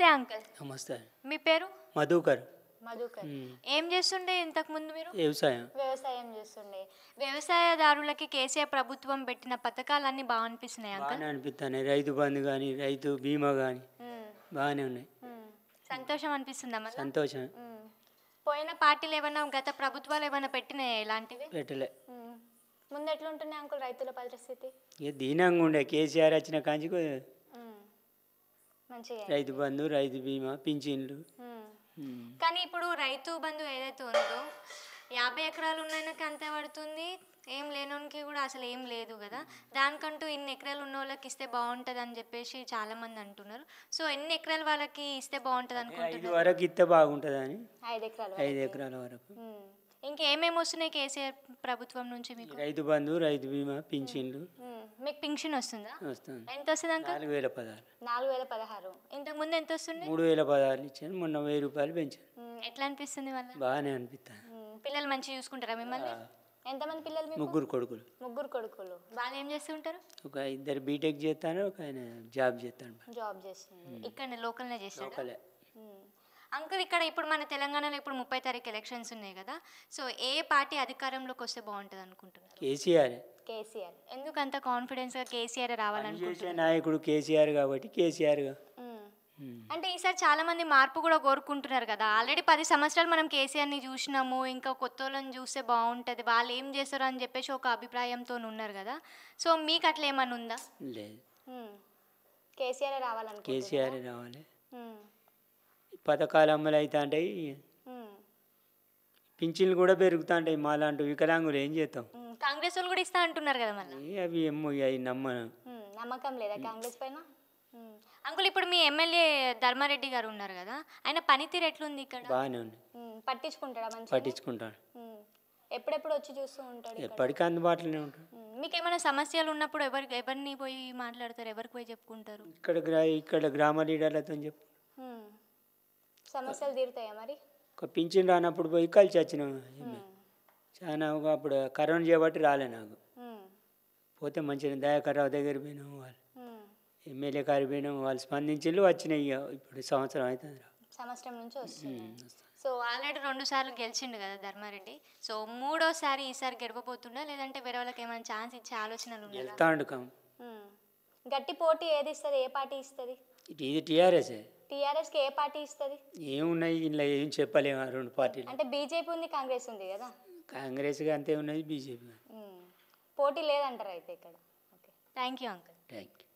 Uncle నమస్తే మీ పేరు మధుకర్ మధుకర్ మ్మ్. ఏం చేస్తుండే ఇంతకు ముందు మీరు వ్యవసాయం వ్యవసాయం చేస్తుండే వ్యవసాయదారులకి కేసీఆర్ ప్రభుత్వం పెట్టిన పథకాలన్నీ బాగా అనిపిస్తున్నాయి అంకుల్ బాగానే అనిపిస్తాయి రైతు బంధు కానీ రైతు బీమా కానీ మ్మ్. బాగానే ఉన్నాయి మ్మ్. సంతోషం అనిపిస్తుందా మళ్ళీ సంతోషం మ్మ్. పోయిన పార్టీలు ఏమన్నా గత ప్రభుత్వాలు ఏమైనా పెట్టినాయి ఇలాంటివి పెట్టలే మ్మ్. ముందు ఎట్లుంటున్నాయి అంకుల్ రైతుల పరిస్థితి ఇక దీనంగా ఉండే కేసీఆర్ వచ్చిన కాంచి మ్మ్. మంచిగా రైతు బంధు రైతు బీమా పింఛన్లు మ్మ్. ఉమ్. కానీ ఇప్పుడు రైతు బంధు ఏదైతే ఉందో యాభై ఎకరాలు ఉన్నాయనకి అంతే పడుతుంది ఏం లేనోనికి కూడా అసలు ఏం లేదు కదా దానికంటూ ఇన్ని ఎకరాలు ఉన్న వాళ్ళకి ఇస్తే బాగుంటుంది అని చెప్పేసి చాలా మంది అంటున్నారు సో ఎన్ని ఎకరాలు వాళ్ళకి ఇస్తే బాగుంటుంది ఐదు అనుకుంటున్నారు వరకు ఇస్తే బాగుంటుందని ఐదు ఎకరాలు ఐదు ఎకరాల వరకు ఇంకేమేమి వస్తున్నాయి కేసీఆర్ ప్రభుత్వం నుంచి మీకు రైతు బంధు రైతు బీమా పింఛన్లు మ్మ్. మీకు పింఛన్ వస్తుందా వస్తుంది ఎంత వస్తుంది అంక నాలుగు వేల పదహారు నాలుగు వేల పదహారు ఇంతకు ముందు ఎంత వస్తుంది మూడు వేల పదహారులు ఇచ్చాను మొన్న వెయ్యి రూపాయలు పెంచాను మ్మ్. ఎట్లా అనిపిస్తుంది వాళ్ళ బాగానే అనిపిస్తాను పిల్లలు మంచిగా చూసుకుంటారా మిమ్మల్ని ఎంతమంది పిల్లలు మీకు ముగ్గురు కొడుకులు ముగ్గురు కొడుకులు వాళ్ళు ఏం చేస్తుంటారు ఒక ఇద్దరు బీటెక్ చేస్తాను ఒక ఆయన జాబ్ చేస్తాను జాబ్ చేస్తుంది ఇక్కడ లోకల్నే చేస్తాడు లోకలే అంకుల్ ఇక్కడ ఇప్పుడు మన తెలంగాణలో ఇప్పుడు ముప్పై తారీఖు ఎలక్షన్స్ ఉన్నాయి కదా సో ఏ పార్టీ అధికారంలోకి వస్తే బాగుంటుంది అనుకుంటున్నారు కేసీఆర్ కేసీఆర్ ఎందుకు అంత కాన్ఫిడెన్స్గా కేసీఆర్ రావాలనుకుంటున్నారు చేసే నాయకుడు కేసీఆర్ కాబట్టి కేసీఆర్గా మ్మ్. అంటే ఈసారి చాలా మంది మార్పు కూడా కోరుకుంటున్నారు కదా ఆల్రెడీ పది సంవత్సరాలు మనం కేసీఆర్ని చూసినాము ఇంకా కొత్త వాళ్ళని చూస్తే బాగుంటుంది వాళ్ళు ఏం చేస్తారు అని చెప్పేసి ఒక అభిప్రాయంతో ఉన్నారు కదా సో మీకు అట్లా ఏమన్నా ఉందా లేదు కేసీఆర్ రావాలనుకుంటున్నారు కేసీఆర్ రావాలి పథకాలు అమలు అవుతా ఉంటాయి పింఛన్లు కూడా పెరుగుతూ ఉంటాయి మాలాంటి వికలాంగులు ఏం చేస్తాం కాంగ్రెస్ వాళ్ళు కూడా ఇస్తా అంటున్నారు కదా మళ్ళీ ఏ అవి ఏమో ఇక అవి నమ్మను నమ్మకం లేదా కాంగ్రెస్ పైన అంకుల్ ఇప్పుడు మీ ఎమ్మెల్యే ధర్మారెడ్డి గారు ఉన్నారు కదా ఆయన పనితీరు ఎట్లుంది ఇక్కడ బాగానే ఉంది పట్టించుకుంటాడా మంచి పట్టించుకుంటాడు ఎప్పుడెప్పుడు వచ్చి చూస్తూ ఉంటాడు ఎప్పటికీ అందుబాటులోనే ఉంటాడు మీకు ఏమైనా సమస్యలు ఉన్నప్పుడు ఎవరికి ఎవరిని పోయి మాట్లాడతారు ఎవరికి పోయి చెప్పుకుంటారు ఇక్కడ గ్రా ఇక్కడ గ్రామ లీడర్లతో చెప్పు సమస్యలు తీరుతాయా మరి ఒక పింఛన్ రానప్పుడు పోయి కలిసి వచ్చినాం చాలా ఒక అప్పుడు కరోనా చేయబట్టి రాలే నాకు పోతే మంచిగా దయాకర్రావు దగ్గర పోయినాం వాళ్ళు ఎమ్మెల్యే గారి పోయినాం వాళ్ళు స్పందించి వచ్చినాయి ఇక ఇప్పుడు సంవత్సరం అవుతుంది రా. సంవత్సరం నుంచి వస్తుంది ఉమ్, వస్తా. సో ఆల్రెడీ రెండు సార్లు గెలిచిండు కదా ధర్మారెడ్డి సో మూడోసారి ఈసారి గెలవబోతుండా లేదంటే వేరే వాళ్ళకి ఏమైనా ఛాన్స్ ఇచ్చే ఆలోచనలు ఉన్నాయా వెళ్తాండు కం గట్టి పోటీ ఏది ఇస్తుంది ఏ పార్టీ ఇస్తుంది ఇటు ఇది టీఆర్ఎస్ టీఆర్ఎస్కి ఏ పార్టీ ఇస్తుంది ఏమున్నాయి ఇలా ఏం చెప్పలేము ఆ రెండు పార్టీలు అంటే బీజేపీ ఉంది కాంగ్రెస్ ఉంది కదా కాంగ్రెస్గా అంతే ఉన్నది బీజేపీ పోటీ లేదంటారు అయితే ఇక్కడ okay thank you uncle thank you